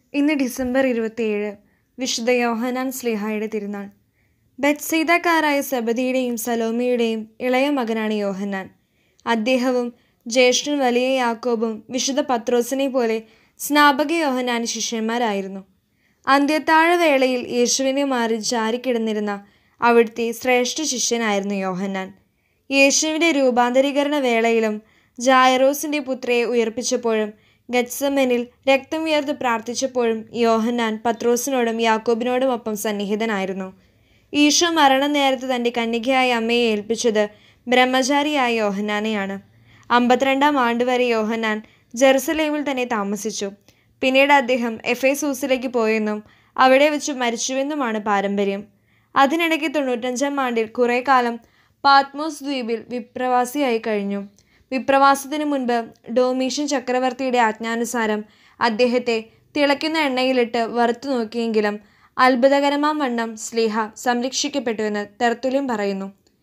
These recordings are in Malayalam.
ഇന്ന് ഡിസംബർ ഇരുപത്തിയേഴ് വിശുദ്ധ യോഹനാൻ സ്ലിഹായുടെ തിരുനാൾ ബത്സീതക്കാരായ സബദിയുടെയും സലോമിയുടെയും ഇളയ മകനാണ് യോഹന്നാൻ അദ്ദേഹവും ജ്യേഷ്ഠൻ വലിയ യാക്കോബും വിശുദ്ധ പത്രോസിനെ പോലെ സ്നാപക യോഹന്നാൻ ശിഷ്യന്മാരായിരുന്നു അന്ത്യത്താഴ വേളയിൽ യേശുവിനെ മാറി ചാരിക്കിടന്നിരുന്ന അവിടുത്തെ ശ്രേഷ്ഠ ശിഷ്യനായിരുന്നു യോഹന്നാൻ യേശുവിൻ്റെ രൂപാന്തരീകരണ വേളയിലും ജായറോസിൻ്റെ പുത്രയെ ഉയർപ്പിച്ചപ്പോഴും ഗത്സമനിൽ രക്തം ഉയർത്ത് പ്രാർത്ഥിച്ചപ്പോഴും യോഹന്നാൻ പത്രോസിനോടും യാക്കോബിനോടുമൊപ്പം സന്നിഹിതനായിരുന്നു ഈശോ മരണനേരത്ത് തൻ്റെ കന്യകയായ അമ്മയെ ഏൽപ്പിച്ചത് ബ്രഹ്മചാരിയായ യോഹന്നാനെയാണ് അമ്പത്തിരണ്ടാം ആണ്ട് വരെ യോഹന്നാൻ ജെറുസലേമിൽ തന്നെ താമസിച്ചു പിന്നീട് അദ്ദേഹം എഫേസൂസിലേക്ക് പോയെന്നും അവിടെ വെച്ച് മരിച്ചുവെന്നുമാണ് പാരമ്പര്യം അതിനിടയ്ക്ക് തൊണ്ണൂറ്റഞ്ചാം ആണ്ടിൽ കുറേ കാലം പാത്മോസ് ദ്വീപിൽ വിപ്രവാസിയായി കഴിഞ്ഞു വിപ്രവാസത്തിനു മുൻപ് ഡോമീഷ്യൻ ചക്രവർത്തിയുടെ ആജ്ഞാനുസാരം അദ്ദേഹത്തെ തിളയ്ക്കുന്ന എണ്ണയിലിട്ട് വറുത്തു നോക്കിയെങ്കിലും അത്ഭുതകരമാം വണ്ണം സ്ലീഹ സംരക്ഷിക്കപ്പെട്ടുവെന്ന് തെർത്തുല്യം പറയുന്നു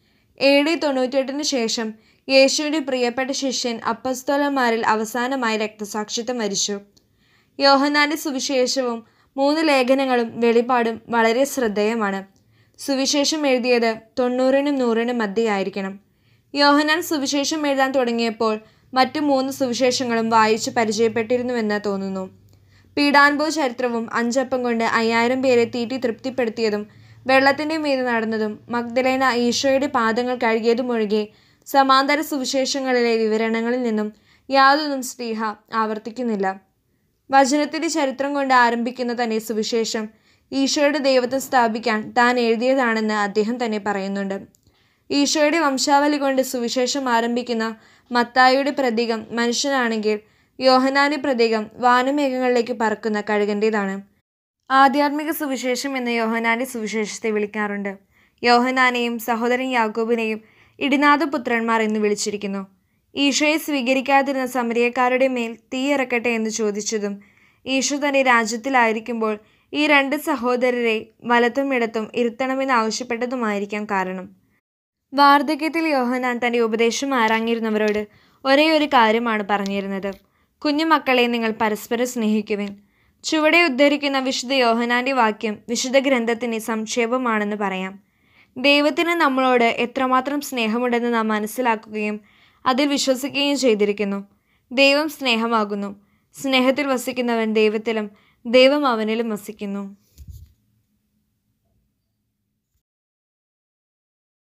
എ ഡി തൊണ്ണൂറ്റെട്ടിന് ശേഷം യേശുവിൻ്റെ പ്രിയപ്പെട്ട ശിഷ്യൻ അപ്പസ്തോലന്മാരിൽ അവസാനമായി രക്തസാക്ഷിത്വം വരിച്ചു യോഹന്നാൻ്റെ സുവിശേഷവും മൂന്ന് ലേഖനങ്ങളും വെളിപാടും വളരെ ശ്രദ്ധേയമാണ് സുവിശേഷം എഴുതിയത് തൊണ്ണൂറിനും നൂറിനും മധ്യയായിരിക്കണം യോഹന്നാൻ സുവിശേഷം എഴുതാൻ തുടങ്ങിയപ്പോൾ മറ്റു മൂന്ന് സുവിശേഷങ്ങളും വായിച്ചു പരിചയപ്പെട്ടിരുന്നുവെന്ന് തോന്നുന്നു പീഡാൻഭോ ചരിത്രവും അഞ്ചപ്പം കൊണ്ട് അയ്യായിരം പേരെ തീറ്റി തൃപ്തിപ്പെടുത്തിയതും വെള്ളത്തിൻ്റെ മീതെ നടന്നതും മഗ്ദലേന ഈശോയുടെ പാദങ്ങൾ കഴുകിയതുമൊഴികെ സമാന്തര സുവിശേഷങ്ങളിലെ വിവരണങ്ങളിൽ നിന്നും യാതൊന്നും സ്ത്രീഹ ആവർത്തിക്കുന്നില്ല വചനത്തിൻ്റെ ചരിത്രം കൊണ്ട് ആരംഭിക്കുന്ന തന്നെ സുവിശേഷം ഈശോയുടെ ദൈവത്വം സ്ഥാപിക്കാൻ താൻ എഴുതിയതാണെന്ന് അദ്ദേഹം തന്നെ പറയുന്നുണ്ട് ഈശോയുടെ വംശാവലി കൊണ്ട് സുവിശേഷം ആരംഭിക്കുന്ന മത്തായിയുടെ പ്രതീകം മനുഷ്യനാണെങ്കിൽ യോഹനാന്റെ പ്രതീകം വാനമേഘങ്ങളിലേക്ക് പറക്കുന്ന കഴുകൻ്റേതാണ് ആധ്യാത്മിക സുവിശേഷം എന്ന യോഹനാന്റെ സുവിശേഷത്തെ വിളിക്കാറുണ്ട് യോഹനാനെയും സഹോദരൻ യാക്കോബിനെയും ഇടിനാഥപുത്രന്മാർ എന്ന് വിളിച്ചിരിക്കുന്നു ഈശോയെ സ്വീകരിക്കാതിരുന്ന സമരിയക്കാരുടെ മേൽ തീയിറക്കട്ടെ എന്ന് ചോദിച്ചതും ഈശോ തന്റെ രാജ്യത്തിലായിരിക്കുമ്പോൾ ഈ രണ്ട് സഹോദരരെ വലത്തും ഇടത്തും ഇരുത്തണമെന്ന് ആവശ്യപ്പെട്ടതുമായിരിക്കാം കാരണം വാർദ്ധക്യത്തിൽ യോഹനാൻ തൻ്റെ ഉപദേശം ആരാങ്ങിയിരുന്നവരോട് ഒരേ ഒരു കാര്യമാണ് പറഞ്ഞിരുന്നത് കുഞ്ഞുമക്കളെ നിങ്ങൾ പരസ്പരം സ്നേഹിക്കുവിൻ ചുവടെ ഉദ്ധരിക്കുന്ന വിശുദ്ധ യോഹനാന്റെ വാക്യം വിശുദ്ധ ഗ്രന്ഥത്തിൻ്റെ സംക്ഷേപമാണെന്ന് പറയാം ദൈവത്തിന് നമ്മളോട് എത്രമാത്രം സ്നേഹമുണ്ടെന്ന് നാം മനസ്സിലാക്കുകയും അതിൽ വിശ്വസിക്കുകയും ചെയ്തിരിക്കുന്നു ദൈവം സ്നേഹമാകുന്നു സ്നേഹത്തിൽ വസിക്കുന്നവൻ ദൈവത്തിലും ദൈവം അവനിലും വസിക്കുന്നു